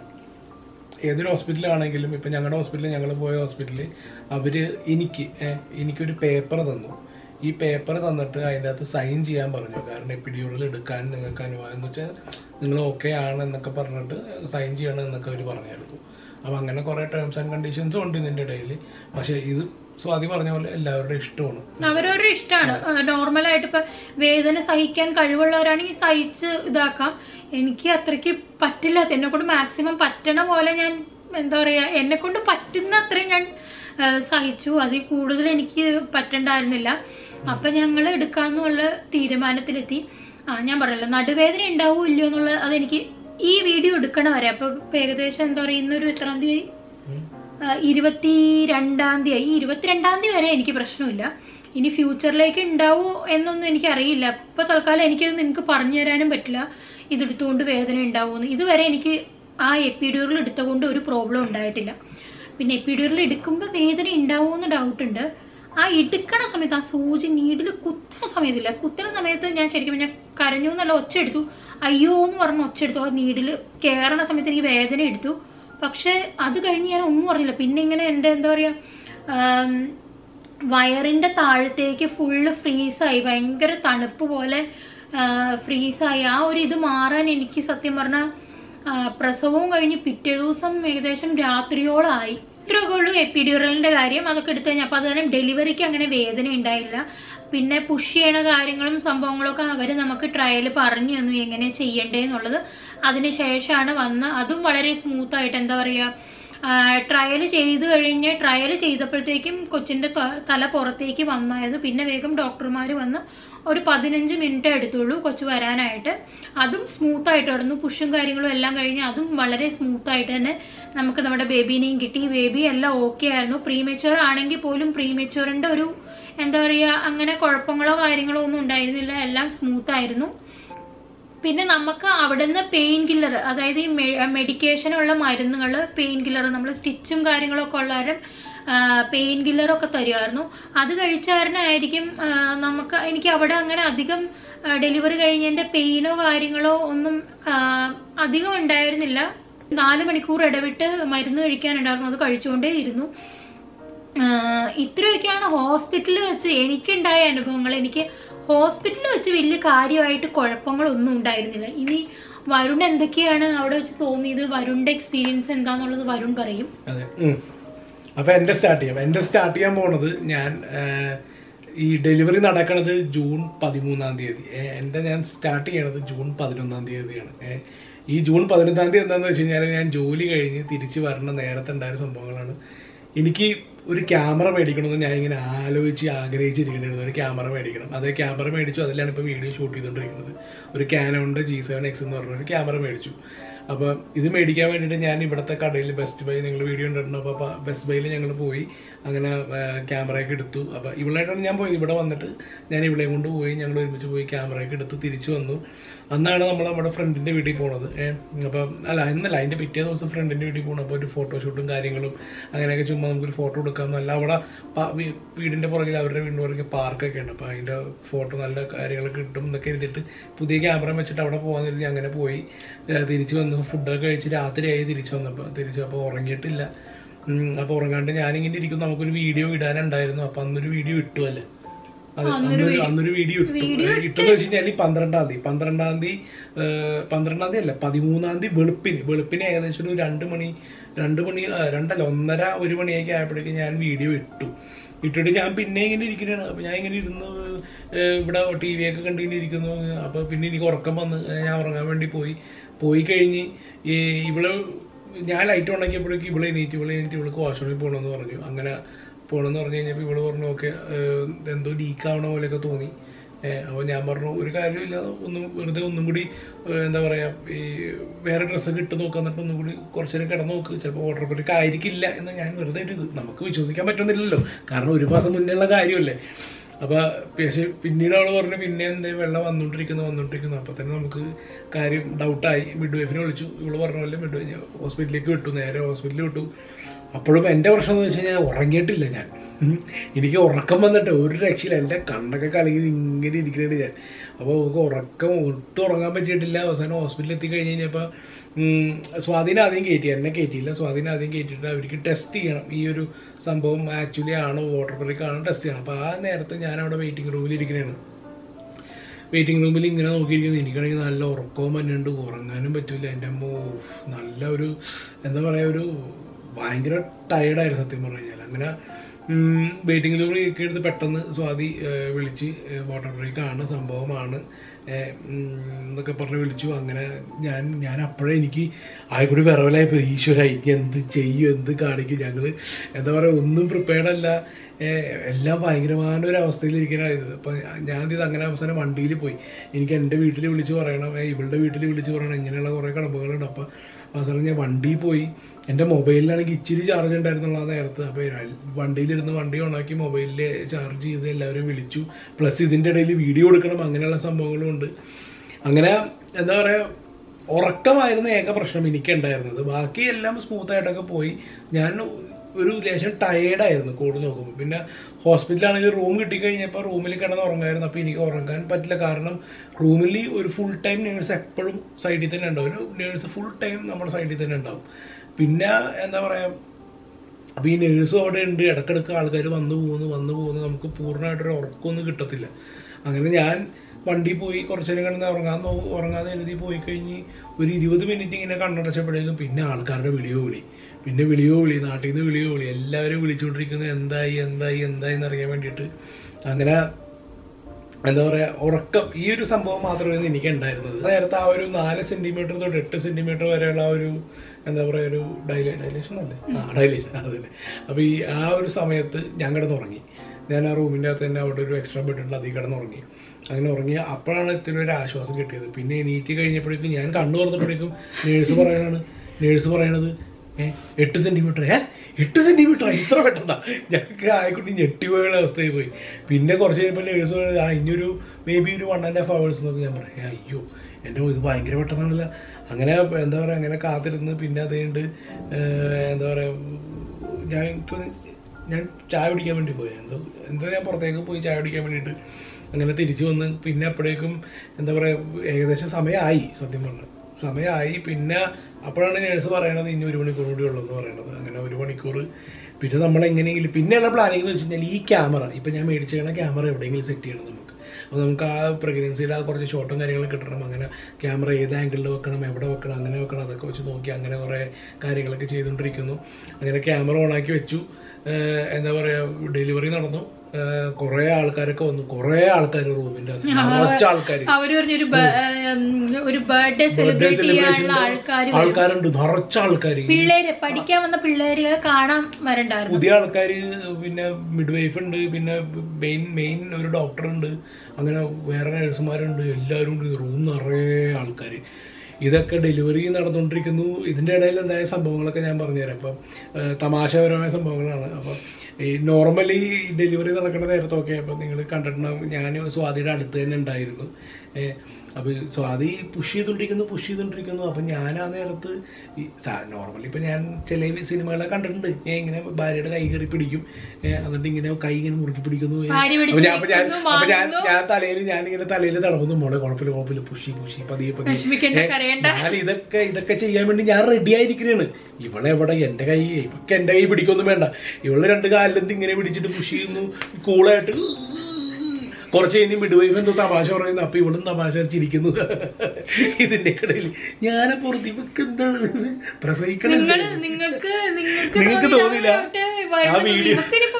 Speaker 1: ഏതൊരു ഹോസ്പിറ്റലാണെങ്കിലും ഇപ്പം ഞങ്ങളുടെ ഹോസ്പിറ്റലിൽ ഞങ്ങൾ പോയ ഹോസ്പിറ്റലിൽ അവർ എനിക്ക് ഏഹ്, എനിക്കൊരു പേപ്പർ തന്നു ഈ പേപ്പർ തന്നിട്ട് അതിൻ്റെ അകത്ത് സൈൻ ചെയ്യാൻ പറഞ്ഞു കാരണം എപ്പിഡ്യൂറിൽ എടുക്കാൻ നിങ്ങൾക്ക് അനുവാദം എന്ന് വെച്ചാൽ നിങ്ങൾ ഓക്കെ ആണ് എന്നൊക്കെ പറഞ്ഞിട്ട് സൈൻ ചെയ്യണം എന്നൊക്കെ അവർ പറഞ്ഞായിരുന്നു അപ്പം അങ്ങനെ കുറേ ടേംസ് ആൻഡ് കണ്ടീഷൻസും ഉണ്ട് ഇതിൻ്റെ ഇടയിൽ പക്ഷേ ഇത് സ്വാതി പറഞ്ഞ പോലെ എല്ലാവരുടെയും ഇഷ്ടമാണ്
Speaker 2: അവരവരുടെ ഇഷ്ടമാണ് നോർമലായിട്ട് ഇപ്പൊ വേദന സഹിക്കാൻ കഴിവുള്ളവരാണെങ്കിൽ സഹിച്ച് ഇതാക്കാം എനിക്ക് അത്രയ്ക്ക് പറ്റില്ല എന്നെ കൊണ്ട് മാക്സിമം പറ്റണ പോലെ ഞാൻ എന്താ പറയാ എന്നെ കൊണ്ട് പറ്റുന്ന അത്രയും ഞാൻ ആ, സഹിച്ചു അതിൽ കൂടുതൽ എനിക്ക് പറ്റണ്ടായിരുന്നില്ല അപ്പൊ ഞങ്ങൾ എടുക്കാന്നുള്ള തീരുമാനത്തിലെത്തി ആ ഞാൻ പറയല്ലോ നടുവേദന ഉണ്ടാവോ ഇല്ലയോ എന്നുള്ളത് അതെനിക്ക് ഈ വീഡിയോ എടുക്കണ വരെ അപ്പൊ ഇപ്പൊ ഏകദേശം എന്താ പറയാ ഇന്നൊരു എത്രാം തീയതി
Speaker 1: ഉം.
Speaker 2: ഇരുപത്തി രണ്ടാം തീയതി ഈ ഇരുപത്തിരണ്ടാം തീയതി വരെ എനിക്ക് പ്രശ്നമില്ല ഇനി ഫ്യൂച്ചറിലേക്ക് ഉണ്ടാവോ എന്നൊന്നും എനിക്ക് അറിയില്ല ഇപ്പൊ തൽക്കാലം എനിക്കത് നിങ്ങൾക്ക് പറഞ്ഞു തരാനും പറ്റില്ല ഇതെടുത്തുകൊണ്ട് വേദന ഉണ്ടാവുമെന്ന് ഇതുവരെ എനിക്ക് ആ എപ്പിഡ്യൂറിൽ എടുത്തുകൊണ്ട് ഒരു പ്രോബ്ലം ഉണ്ടായിട്ടില്ല പിന്നെ എപ്പിഡ്യൂറിൽ എടുക്കുമ്പോൾ വേദന ഉണ്ടാവുമെന്ന് ഡൗട്ട് ഉണ്ട് ആ എടുക്കണ സമയത്ത് ആ സൂചി നീഡിൽ കുത്തുന്ന സമയത്തില്ല കുത്തുന്ന സമയത്ത് ഞാൻ ശരിക്കും ഞാൻ കരഞ്ഞു എന്നല്ല ഒച്ച എടുത്തു അയ്യോ എന്ന് പറഞ്ഞ് ഒച്ച എടുത്തു ആ നീഡിൽ കയറണ സമയത്ത് എനിക്ക് വേദന എടുത്തു പക്ഷെ അത് കഴിഞ്ഞ് ഞാൻ ഒന്നും അറിയില്ല പിന്നെ ഇങ്ങനെ എൻ്റെ എന്താ പറയാ ആം, വയറിന്റെ താഴത്തേക്ക് ഫുള്ള് ഫ്രീസായി ഭയങ്കര തണുപ്പ് പോലെ ഫ്രീസായി ആ ഒരു ഇത് മാറാൻ എനിക്ക് സത്യം പറഞ്ഞാൽ പ്രസവവും കഴിഞ്ഞ് പിറ്റേ ദിവസം ഏകദേശം രാത്രിയോളായി ഇത്രയൊക്കെ ഉള്ളൂ എപ്പിഡ്യൂറലിന്റെ കാര്യം അതൊക്കെ എടുത്തു കഴിഞ്ഞാൽ അപ്പൊ അത് കാരണം ഡെലിവറിക്ക് അങ്ങനെ വേദന ഉണ്ടായില്ല പിന്നെ പുഷ് ചെയ്യണ കാര്യങ്ങളും സംഭവങ്ങളൊക്കെ അവർ നമുക്ക് ട്രയൽ പറഞ്ഞു തന്നു എങ്ങനെ ചെയ്യണ്ടേന്നുള്ളത് അതിന് ശേഷമാണ് വന്ന് അതും വളരെ സ്മൂത്ത് ആയിട്ട് എന്താ പറയാ ട്രയൽ ചെയ്ത് കഴിഞ്ഞ് ട്രയൽ ചെയ്തപ്പോഴത്തേക്കും കൊച്ചിന്റെ ത- തല പുറത്തേക്ക് വന്നായിരുന്നു പിന്നെ വേഗം ഡോക്ടർമാർ വന്ന് ഒരു പതിനഞ്ച് മിനിറ്റ് എടുത്തുള്ളൂ കൊച്ചു വരാനായിട്ട് അതും സ്മൂത്ത് ആയിട്ടായിരുന്നു പുഷും കാര്യങ്ങളും എല്ലാം കഴിഞ്ഞ് അതും വളരെ സ്മൂത്ത് ആയിട്ട് തന്നെ നമുക്ക് നമ്മുടെ ബേബീനെയും കിട്ടി ബേബി എല്ലാം ഓക്കെ ആയിരുന്നു പ്രീമെച്ചുവർ ആണെങ്കിൽ പോലും പ്രീമെച്ചുവറിന്റെ ഒരു എന്താ പറയുക അങ്ങനെ കുഴപ്പങ്ങളോ കാര്യങ്ങളോ ഒന്നും ഉണ്ടായിരുന്നില്ല എല്ലാം സ്മൂത്ത് ആയിരുന്നു പിന്നെ നമുക്ക് അവിടുന്ന് പെയിൻ കില്ലർ അതായത് ഈ മെഡിക്കേഷനുള്ള മരുന്നുകൾ പെയിൻ കില്ലർ നമ്മൾ സ്റ്റിച്ചും കാര്യങ്ങളൊക്കെ ഉള്ളവരും പെയിൻ കില്ലറൊക്കെ തരുമായിരുന്നു അത് കഴിച്ചാരനായിരിക്കും നമുക്ക് എനിക്ക് അവിടെ അങ്ങനെ അധികം ഡെലിവറി കഴിഞ്ഞതിന്റെ പെയിനോ കാര്യങ്ങളോ ഒന്നും ആ, അധികം ഉണ്ടായിരുന്നില്ല നാല് മണിക്കൂർ ഇടവിട്ട് മരുന്ന് കഴിക്കാനുണ്ടായിരുന്നു അത് കഴിച്ചുകൊണ്ടേ ഇരുന്നു ആഹ് ഇത്രയൊക്കെയാണ് ഹോസ്പിറ്റലിൽ വെച്ച് എനിക്കുണ്ടായ അനുഭവങ്ങൾ എനിക്ക് ഹോസ്പിറ്റലിൽ വെച്ച് വലിയ കാര്യമായിട്ട് കുഴപ്പങ്ങളൊന്നും ഉണ്ടായിരുന്നില്ല ഇനി വരുൺ എന്തൊക്കെയാണ് അവിടെ വെച്ച് തോന്നിയത് വരുണിന്റെ എക്സ്പീരിയൻസ് എന്താന്നുള്ളത് വരുൺ പറയും
Speaker 1: അതെ ഉം. അപ്പൊ എന്റെ സ്റ്റാർട്ട് ചെയ്യാം എന്റെ സ്റ്റാർട്ട് ചെയ്യാൻ പോണത് ഞാൻ ആ, ഈ ഡെലിവറി നടക്കണത് ജൂൺ പതിമൂന്നാം തീയതി ഏ, എന്റെ ഞാൻ സ്റ്റാർട്ട് ചെയ്യണത് ജൂൺ പതിനൊന്നാം തീയതിയാണ് ഏ, ഈ ജൂൺ പതിനൊന്നാം തീയതി എന്താന്ന് വെച്ച് കഴിഞ്ഞാൽ ഞാൻ ജോലി കഴിഞ്ഞ് തിരിച്ചു വരണ നേരത്തെ ഉണ്ടായ സംഭവങ്ങളാണ് എനിക്ക് ഒരു ക്യാമറ മേടിക്കണമെന്ന് ഞാൻ ഇങ്ങനെ ആലോചിച്ച് ആഗ്രഹിച്ചിരിക്കണമായിരുന്നു ഒരു ക്യാമറ മേടിക്കണം അതേ ക്യാമറ മേടിച്ചു അതിലാണ് ഇപ്പോൾ വീഡിയോ ഷൂട്ട് ചെയ്തുകൊണ്ടിരിക്കുന്നത് ഒരു കാനോണിൻ്റെ ജി സെവൻ എക്സ് എന്ന് പറഞ്ഞ ഒരു ക്യാമറ മേടിച്ചു അപ്പോൾ ഇത് മേടിക്കാൻ വേണ്ടിയിട്ട് ഞാൻ ഇവിടുത്തെ കടയിൽ ബെസ്റ്റ് ബൈ നിങ്ങൾ വീഡിയോ ഉണ്ടായിരുന്നു അപ്പോൾ ബെസ്റ്റ് ബൈയിൽ ഞങ്ങൾ പോയി അങ്ങനെ ക്യാമറയൊക്കെ എടുത്തു അപ്പോൾ ഇവളായിട്ടാണ് ഞാൻ പോയത് ഇവിടെ വന്നിട്ട് ഞാൻ ഇവളെ കൊണ്ട് പോയി ഞങ്ങൾ ഒരുമിച്ച് പോയി ക്യാമറയൊക്കെ എടുത്ത് തിരിച്ചു വന്നു അന്നാണ് നമ്മൾ നമ്മുടെ ഫ്രണ്ടിൻ്റെ വീട്ടിൽ പോണത് അപ്പം അല്ല ഇന്നല്ല അതിൻ്റെ പിറ്റേ ദിവസം ഫ്രണ്ടിൻ്റെ വീട്ടിൽ പോകണം അപ്പോൾ ഒരു ഫോട്ടോഷൂട്ടും കാര്യങ്ങളും അങ്ങനെയൊക്കെ ചുമ്മാ നമുക്കൊരു ഫോട്ടോ എടുക്കാമെന്നല്ല അവിടെ പ- വീ- വീടിൻ്റെ പുറകിൽ അവരുടെ വീടിൻ്റെ പുറകിൽ പാർക്കൊക്കെ ഉണ്ട് അപ്പോൾ അതിൻ്റെ ഫോട്ടോ നല്ല കാര്യങ്ങളൊക്കെ കിട്ടും എന്നൊക്കെ എഴുതിയിട്ട് പുതിയ ക്യാമറ വെച്ചിട്ട് അവിടെ പോകാൻ കരുതി അങ്ങനെ പോയി ഏഹ് തിരിച്ച് വന്നു ഫുഡൊക്കെ കഴിച്ച് രാത്രിയായി തിരിച്ചു വന്നപ്പോൾ തിരിച്ചു അപ്പോൾ ഉറങ്ങിയിട്ടില്ല അപ്പോൾ ഉറങ്ങാണ്ട് ഞാനിങ്ങനെ ഇരിക്കും നമുക്കൊരു വീഡിയോ ഇടാനുണ്ടായിരുന്നു അപ്പോൾ അന്നൊരു വീഡിയോ ഇട്ടു അല്ലേ അതെ അന്നൊരു അന്നൊരു വീഡിയോ ഇട്ടു ഇട്ടെന്ന് വെച്ച് കഴിഞ്ഞാൽ ഈ പന്ത്രണ്ടാം തീയതി പന്ത്രണ്ടാം തീയതി ഏഹ്, പന്ത്രണ്ടാം തീയതി അല്ല പതിമൂന്നാം തീയതി വെളുപ്പിന് വെളുപ്പിന് ഏകദേശം ഒരു രണ്ട് മണി രണ്ട് മണി ആ, രണ്ടല്ല ഒന്നര ഒരു മണിയൊക്കെ ആയപ്പോഴേക്കും ഞാൻ വീഡിയോ ഇട്ടു ഇട്ടിട്ട് ഞാൻ പിന്നെ ഇങ്ങനെ ഇരിക്കുന്നതാണ് അപ്പോൾ ഞാൻ ഇങ്ങനെ ഇരുന്ന് ഏഹ്, ഇവിടെ ടി വി ഒക്കെ കണ്ടിങ്ങനെ ഇരിക്കുന്നു അപ്പോൾ പിന്നെ എനിക്ക് ഉറക്കം വന്ന് ഞാൻ ഉറങ്ങാൻ വേണ്ടി പോയി പോയി കഴിഞ്ഞ് ഈ ഇവള് ഞാൻ ലൈറ്റ് ഉണ്ടാക്കിയപ്പോഴേക്കും ഇവളെ എണീറ്റ് ഇവളെ എണീറ്റ് ഇവൾക്ക് വാഷ്റൂമിൽ പോകണമെന്ന് പറഞ്ഞു അങ്ങനെ പോകണമെന്ന് പറഞ്ഞു കഴിഞ്ഞപ്പോൾ ഇവള് പറഞ്ഞു ഓക്കെ എന്തോ ലീക്ക് ആവണ പോലെയൊക്കെ തോന്നി അപ്പോൾ ഞാൻ പറഞ്ഞു ഒരു കാര്യമില്ല ഒന്നും വെറുതെ ഒന്നും കൂടി ഏഹ്, എന്താ പറയുക ഈ വേറെ ഡ്രസ്സൊക്കെ ഇട്ട് നോക്കാൻ എന്നിട്ട് ഒന്നും കൂടി കുറച്ച് നേരം കിടന്ന് നോക്ക് ചിലപ്പോൾ ഓർഡർ പറ്റിക്ക് ആയിരിക്കില്ല എന്ന് ഞാൻ വെറുതെ ഒരു ഇത് നമുക്ക് വിശ്വസിക്കാൻ പറ്റുന്നില്ലല്ലോ കാരണം ഒരു മാസം മുന്നേ ഉള്ള കാര്യമല്ലേ അപ്പോൾ പക്ഷേ പിന്നീട് അവൾ പറഞ്ഞു പിന്നെ എന്തേ വെള്ളം വന്നുകൊണ്ടിരിക്കുന്നു വന്നുകൊണ്ടിരിക്കുന്നു അപ്പോൾ തന്നെ നമുക്ക് കാര്യം ഡൗട്ടായി മിഡ് വൈഫിനെ വിളിച്ചു ഇവള് പറഞ്ഞ പോലെ മിഡ് വൈഫ് ഹോസ്പിറ്റലിലേക്ക് വിട്ടു നേരെ ഹോസ്പിറ്റലിൽ വിട്ടു അപ്പോഴും എൻ്റെ പ്രശ്നം എന്ന് വെച്ച് കഴിഞ്ഞാൽ ഉറങ്ങിയിട്ടില്ല ഞാൻ ഉം. എനിക്ക് ഉറക്കം വന്നിട്ട് ഒരു രക്ഷയില്ല എൻ്റെ കണ്ണൊക്കെ കലങ്ങി ഇങ്ങനെ ഇരിക്കുന്നുണ്ട് ഞാൻ അപ്പോൾ നമുക്ക് ഉറക്കം ഒട്ടും ഉറങ്ങാൻ പറ്റിയിട്ടില്ല അവസാനം ഹോസ്പിറ്റലിൽ എത്തി കഴിഞ്ഞ് കഴിഞ്ഞപ്പോൾ സ്വാധീനം ആദ്യം കയറ്റി എന്നെ കയറ്റിയില്ല സ്വാധീനം ആദ്യം കയറ്റിയിട്ട് അവർക്ക് ടെസ്റ്റ് ചെയ്യണം ഈ ഒരു സംഭവം ആക്ച്വലി ആണോ വാട്ടർ ബ്രേക്ക് ആണോ ടെസ്റ്റ് ചെയ്യണം അപ്പോൾ ആ നേരത്ത് ഞാൻ അവിടെ വെയിറ്റിംഗ് റൂമിൽ ഇരിക്കുന്നതാണ് വെയിറ്റിംഗ് റൂമിൽ ഇങ്ങനെ നോക്കിയിരിക്കുന്നു എനിക്കാണെങ്കിൽ നല്ല ഉറക്കവും വന്നുണ്ട് ഉറങ്ങാനും പറ്റില്ല എൻ്റെ അമ്മ നല്ല ഒരു എന്താ പറയുക ഒരു ഭയങ്കര ടയർഡായിരുന്നു സത്യം പറഞ്ഞു കഴിഞ്ഞാൽ അങ്ങനെ വെയിറ്റിംഗ് റൂമിൽ ഇരിക്കുന്നത് പെട്ടെന്ന് സ്വാതി ഏഹ്, വിളിച്ച് വാട്ടർ ബ്രേക്ക് ആണ് സംഭവമാണ് ഏഹ്, ഉം, എന്നൊക്കെ പറഞ്ഞ് വിളിച്ചു അങ്ങനെ ഞാൻ ഞാൻ അപ്പോഴേ എനിക്ക് ആയിക്കൂടി വിറവലായപ്പോൾ ഈശ്വര ഇനി എന്ത് ചെയ്യും എന്ത് കാണിക്കും ഞങ്ങൾ എന്താ പറയുക ഒന്നും പ്രിപ്പയർഡ് അല്ല ഏഹ്, എല്ലാം ഭയങ്കരമായ ഒരു അവസ്ഥയിലിരിക്കണമായിരുന്നു അപ്പം ഞാൻ ഇത് അങ്ങനെ അവസാനം വണ്ടിയിൽ പോയി എനിക്ക് എൻ്റെ വീട്ടിൽ വിളിച്ച് പറയണം ഏഹ്, ഇവളുടെ വീട്ടിൽ വിളിച്ച് പറയണം ഇങ്ങനെയുള്ള കുറേ കടമ്പകളുണ്ട് അപ്പം അവസാനം ഞാൻ വണ്ടിയിൽ പോയി എൻ്റെ മൊബൈലിലാണെങ്കിൽ ഇച്ചിരി ചാർജ് ഉണ്ടായിരുന്നുള്ള ആ നേരത്ത് അപ്പോൾ വണ്ടിയിലിരുന്ന് വണ്ടി ഓണാക്കി മൊബൈലിൽ ചാർജ് ചെയ്ത് എല്ലാവരും വിളിച്ചു പ്ലസ് ഇതിൻ്റെ ഇടയിൽ വീഡിയോ എടുക്കണം അങ്ങനെയുള്ള സംഭവങ്ങളും ഉണ്ട് അങ്ങനെ എന്താ പറയുക ഉറക്കമായിരുന്നു ഏക പ്രശ്നം എനിക്കുണ്ടായിരുന്നത് ബാക്കി എല്ലാം സ്മൂത്ത് ആയിട്ടൊക്കെ പോയി ഞാൻ ഒരു ലേശം ടയേർഡായിരുന്നു കോഡ് നോക്കുമ്പോൾ പിന്നെ ഹോസ്പിറ്റലാണെങ്കിൽ റൂം കിട്ടിക്കഴിഞ്ഞപ്പോൾ റൂമിൽ കിടന്ന് ഉറങ്ങായിരുന്നു അപ്പോൾ എനിക്ക് ഉറങ്ങാൻ പറ്റില്ല കാരണം റൂമിൽ ഒരു ഫുൾ ടൈം നേഴ്സ് എപ്പോഴും സൈഡിൽ തന്നെ ഉണ്ടാവും ഒരു നേഴ്സ് ഫുൾ ടൈം നമ്മുടെ സൈഡിൽ തന്നെ ഉണ്ടാവും പിന്നെ എന്താ പറയുക അപ്പോൾ ഈ നേഴ്സും അവിടെ ഉണ്ട് ഇടക്കിടക്ക് ആൾക്കാർ വന്നു പോകുന്നു വന്നു പോകുന്നു നമുക്ക് പൂർണ്ണമായിട്ടൊരു ഉറക്കമൊന്നും കിട്ടത്തില്ല അങ്ങനെ ഞാൻ വണ്ടി പോയി കുറച്ച് നേരം കിടന്ന് ഉറങ്ങാൻ നോ ഉറങ്ങാതെ എഴുതി പോയി കഴിഞ്ഞ് ഒരു ഇരുപത് മിനിറ്റ് ഇങ്ങനെ കണ്ണടച്ചപ്പോഴേക്കും പിന്നെ ആൾക്കാരുടെ വിളിയോ വിളി പിന്നെ വിളിയോ വിളി നാട്ടിൽ നിന്ന് വിളിയോ വിളി എല്ലാവരും വിളിച്ചുകൊണ്ടിരിക്കുന്നത് എന്തായി എന്തായി എന്തായി എന്നറിയാൻ വേണ്ടിയിട്ട് അങ്ങനെ എന്താ പറയുക ഉറക്കം ഈ ഒരു സംഭവം മാത്രമായിരുന്നു എനിക്ക് ഉണ്ടായിരുന്നത് നേരത്തെ ആ ഒരു നാല് സെന്റിമീറ്റർ തൊട്ട് എട്ട് സെന്റിമീറ്റർ വരെയുള്ള ആ ഒരു എന്താ പറയുക ഒരു ഡൈലേ ഡൈലേഷൻ അല്ലേ ആ ഡൈലേഷൻ അത് തന്നെ അപ്പോൾ ഈ ആ ഒരു സമയത്ത് ഞാൻ കിടന്നുറങ്ങി ഞാൻ ആ റൂമിൻ്റെ അകത്ത് തന്നെ അവിടെ ഒരു എക്സ്ട്രാ ബെഡ് ഉണ്ട് അതിൽ കിടന്നുറങ്ങി അങ്ങനെ ഉറങ്ങി അപ്പോഴാണ് ഇത്തിരി ഒരു ആശ്വാസം കിട്ടിയത് പിന്നെ എണീറ്റ് കഴിഞ്ഞപ്പോഴേക്കും ഞാൻ കണ്ണു തുറന്നപ്പോഴേക്കും നേഴ്സ് പറയണാണ് നേഴ്സ് പറയണത് ഏ എട്ട് സെന്റിമീറ്റർ ഏ എട്ട് സെന്റിമീറ്റർ ഇത്ര പെട്ടെന്നാ ഞങ്ങൾക്ക് ആയിക്കുട്ടി ഞെട്ടിപ്പോയുള്ള അവസ്ഥയിൽ പോയി പിന്നെ കുറച്ച് കഴിയുമ്പോൾ നേഴ്സ് പറയുന്നത് ആ ഇനിയൊരു മേ ബി ഒരു വൺ ആൻഡ് ഹാഫ് അവേഴ്സ് എന്നൊക്കെ ഞാൻ പറയാം അയ്യോ എൻ്റെ ഇത് ഭയങ്കര പെട്ടെന്നാണല്ലോ അങ്ങനെ എന്താ പറയുക അങ്ങനെ കാത്തിരുന്ന് പിന്നെ അതുകൊണ്ട് എന്താ പറയുക ഞാൻ എനിക്ക് ഞാൻ ചായ കുടിക്കാൻ വേണ്ടി പോയി എന്തോ എന്തോ ഞാൻ പുറത്തേക്ക് പോയി ചായ കുടിക്കാൻ വേണ്ടിയിട്ട് അങ്ങനെ തിരിച്ചു വന്ന് പിന്നെ അപ്പോഴേക്കും എന്താ പറയുക ഏകദേശം സമയമായി സത്യം പറഞ്ഞു സമയമായി പിന്നെ അപ്പോഴാണ് നേഴ്സ് പറയണത് ഇനി ഒരു മണിക്കൂർ കൂടി ഉള്ളൂ എന്ന് പറയണത് അങ്ങനെ ഒരു മണിക്കൂർ പിന്നെ നമ്മൾ എങ്ങനെയെങ്കിലും പിന്നെയുള്ള പ്ലാനിങ് എന്ന് വെച്ച് കഴിഞ്ഞാൽ ഈ ക്യാമറ ഇപ്പം ഞാൻ മേടിച്ചിരിക്കുന്ന ക്യാമറ എവിടെയെങ്കിലും സെറ്റ് ചെയ്യണം നമുക്ക് അപ്പോൾ നമുക്ക് ആ പ്രഗ്നൻസിയുടെ ആ കുറച്ച് ഷോട്ടും കാര്യങ്ങളൊക്കെ കിട്ടണം അങ്ങനെ ക്യാമറ ഏത് ആംഗിളിൽ വെക്കണം എവിടെ വെക്കണം അങ്ങനെ വെക്കണം അതൊക്കെ വെച്ച് നോക്കി അങ്ങനെ കുറേ കാര്യങ്ങളൊക്കെ ചെയ്തുകൊണ്ടിരിക്കുന്നു അങ്ങനെ ക്യാമറ ഓണാക്കി വെച്ചു ഏഹ് എന്താ പറയുക ഡെലിവറി നടന്നു കുറെ ആൾക്കാരൊക്കെ വന്നു കുറെ ആൾക്കാർ റൂമിന്റെ അകത്ത് നിറച്ച ആൾക്കാർ
Speaker 2: അവര് പറഞ്ഞു ഒരു ബ- ഉം, ഒരു ബർത്ത്ഡേ സെലിബ്രേറ്റ് ചെയ്യാനുള്ള ആൾക്കാർ
Speaker 1: ആൾക്കാരുണ്ട് നിറച്ച ആൾക്കാർ
Speaker 2: പിള്ളേര് പഠിക്കാൻ വന്ന പിള്ളേര് കാണാൻ വരണ്ടായിരുന്നു
Speaker 1: പുതിയ ആൾക്കാർ പിന്നെ മിഡ് വൈഫ് ഉണ്ട് പിന്നെ മെയിൻ മെയിൻ ഒരു ഡോക്ടർ ഉണ്ട് അങ്ങനെ വേറെ നഴ്സുമാരുണ്ട് എല്ലാവരും ഉണ്ട് റൂം നിറയെ ആൾക്കാർ ഇതൊക്കെ ഡെലിവറി നടന്നുകൊണ്ടിരിക്കുന്നു ഇതിൻ്റെ ഇടയിൽ ഉണ്ടായ സംഭവങ്ങളൊക്കെ ഞാൻ പറഞ്ഞുതരാം അപ്പം ഏഹ്, തമാശപരമായ സംഭവങ്ങളാണ് അപ്പം ഈ നോർമലി ഡെലിവറി നടക്കുന്ന നേരത്തൊക്കെ അപ്പം നിങ്ങൾ കണ്ടിട്ടുണ്ടാവും ഞാൻ സ്വാതിയുടെ അടുത്ത് തന്നെ ഉണ്ടായിരുന്നു അപ്പോൾ സ്വാതി പുഷ് ചെയ്തുകൊണ്ടിരിക്കുന്നു പുഷ് ചെയ്തുകൊണ്ടിരിക്കുന്നു അപ്പം ഞാൻ ആ നേരത്ത് ഈ നോർമലി ഇപ്പം ഞാൻ ചില സിനിമകളെ കണ്ടിട്ടുണ്ട് ഞാൻ ഇങ്ങനെ ഭാര്യയുടെ കൈ കയറി പിടിക്കും ഏ, എന്നിട്ട് ഇങ്ങനെ കൈ ഇങ്ങനെ മുറുക്കി പിടിക്കുന്നു ഏ.
Speaker 2: ഭാര്യ പിടിച്ച്
Speaker 1: അപ്പൊ ഞാൻ അപ്പൊ ഞാൻ
Speaker 2: നിൽക്കുന്നു,
Speaker 1: അപ്പൊ ഞാൻ
Speaker 2: വാങ്ങുന്നു.
Speaker 1: ഞാൻ തലയിൽ ഞാൻ ഇങ്ങനെ തലയിൽ തടവുന്നു മോളെ കുഴപ്പമില്ല കുഴപ്പമില്ല പുഷി പുഷി പതിയെ പതിയെ
Speaker 2: വിഷമിക്കണ്ട കരയണ്ട
Speaker 1: ഞാൻ ഇതൊക്കെ ഇതൊക്കെ ചെയ്യാൻ വേണ്ടി ഞാൻ റെഡി ആയിരിക്കണേണ് ഇവളെ എവിടെ എന്റെ കൈ ഇവക്ക് എന്റെ കൈ പിടിക്കൊന്നും വേണ്ട ഇവള് രണ്ട് കാലിലെന്ത് ഇങ്ങനെ പിടിച്ചിട്ട് പുഷ് ചെയ്യുന്നു കൂളായിട്ട് കുറച്ച് കഴിഞ്ഞ് മിഡ്വൈഫ് എന്തോ തമാശ പറയുന്നു അപ്പൊ ഇവിടുന്ന് തമാശ ചിരിക്കുന്നു ഇതിന്റെ ഇടയിൽ ഞാനെ പുറത്ത് ഇവക്ക് എന്താണ് ഇത്? പ്രസവിക്കണല്ലേ
Speaker 2: നിങ്ങള് നിങ്ങൾക്ക് നിങ്ങൾക്ക്
Speaker 1: നിങ്ങൾക്ക് തോന്നില്ല? ആ വീഡിയോ-
Speaker 2: ഇവക്കിനിപ്പോ